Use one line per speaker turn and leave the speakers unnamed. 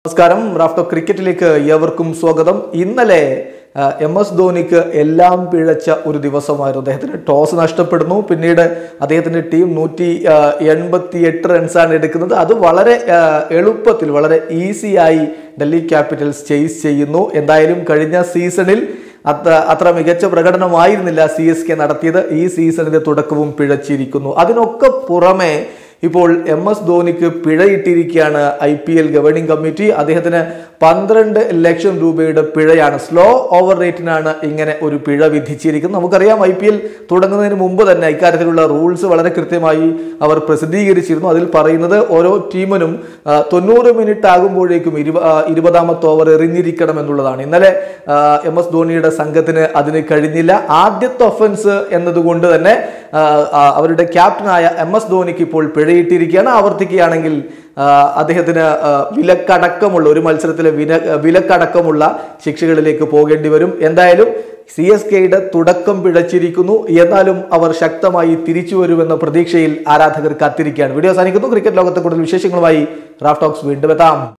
നമസ്കാരം റാഫ്റ്റോ ക്രിക്കറ്റിലേക്ക് ഏവർക്കും സ്വാഗതം ഇന്നലെ ആ, എം എസ് ധോണിക്ക് എല്ലാം പിഴച്ച ഒരു ദിവസമായിരുന്നു അദ്ദേഹത്തിന് ടോസ് നഷ്ടപ്പെടുന്നു പിന്നീട് അദ്ദേഹത്തിന്റെ ടീം നൂറ്റി എൺപത്തി എട്ട് റൺസാണ് എടുക്കുന്നത് അത് വളരെ ആ, എളുപ്പത്തിൽ വളരെ ഈസിയായി ഡൽഹി ക്യാപിറ്റൽസ് ചേസ് ചെയ്യുന്നു എന്തായാലും കഴിഞ്ഞ സീസണിൽ അത്ര അത്ര മികച്ച പ്രകടനമായിരുന്നില്ല സി എസ് കെ നടത്തിയത് ഈ സീസണിന്റെ തുടക്കവും പിഴച്ചിരിക്കുന്നു അതിനൊക്കെ പുറമെ ഇപ്പോൾ എം എസ് ധോണിക്ക് പിഴയിട്ടിരിക്കുകയാണ് I P L governing committee അദ്ദേഹത്തിന് പന്ത്രണ്ട് ലക്ഷം രൂപയുടെ പിഴയാണ് സ്ലോ ഓവർ റേറ്റിനാണ് ഇങ്ങനെ ഒരു പിഴ വിധിച്ചിരിക്കുന്നത് നമുക്കറിയാം ഐ പി എൽ തുടങ്ങുന്നതിന് മുമ്പ് തന്നെ ഇക്കാര്യത്തിലുള്ള റൂൾസ് വളരെ കൃത്യമായി അവർ പ്രസിദ്ധീകരിച്ചിരുന്നു അതിൽ പറയുന്നത് ഓരോ ടീമിനും ആ, തൊണ്ണൂറ് മിനിറ്റ് ആകുമ്പോഴേക്കും ഇരുപ ആ, ഇരുപതാമത്തെ ഓവർ എറിഞ്ഞിരിക്കണം എന്നുള്ളതാണ് ഇന്നലെ ആ, എം എസ് ധോണിയുടെ സംഘത്തിന് അതിന് കഴിഞ്ഞില്ല ആദ്യത്തെ ഒഫൻസ് എന്നതുകൊണ്ട് തന്നെ ആ, ആ, അവരുടെ ക്യാപ്റ്റനായ എം എസ് ധോണിക്ക് ഇപ്പോൾ പിഴയിട്ടിരിക്കുകയാണ് ആവർത്തിക്കുകയാണെങ്കിൽ ആ, അദ്ദേഹത്തിന് ആ, വിലക്കടക്കമുള്ള ഒരു മത്സരത്തിലെ വില വിലക്കടക്കമുള്ള ശിക്ഷകളിലേക്ക് പോകേണ്ടി വരും എന്തായാലും സി എസ് കെയുടെ തുടക്കം പിഴച്ചിരിക്കുന്നു എന്നാലും അവർ ശക്തമായി തിരിച്ചു വരുമെന്ന പ്രതീക്ഷയിൽ ആരാധകർ കാത്തിരിക്കുകയാണ് വീഡിയോ അവസാനിക്കുന്നു ക്രിക്കറ്റ് ലോകത്തെ കൂടുതൽ വിശേഷങ്ങളുമായി റാഫ് ടോക്സ് വീണ്ടും എത്താം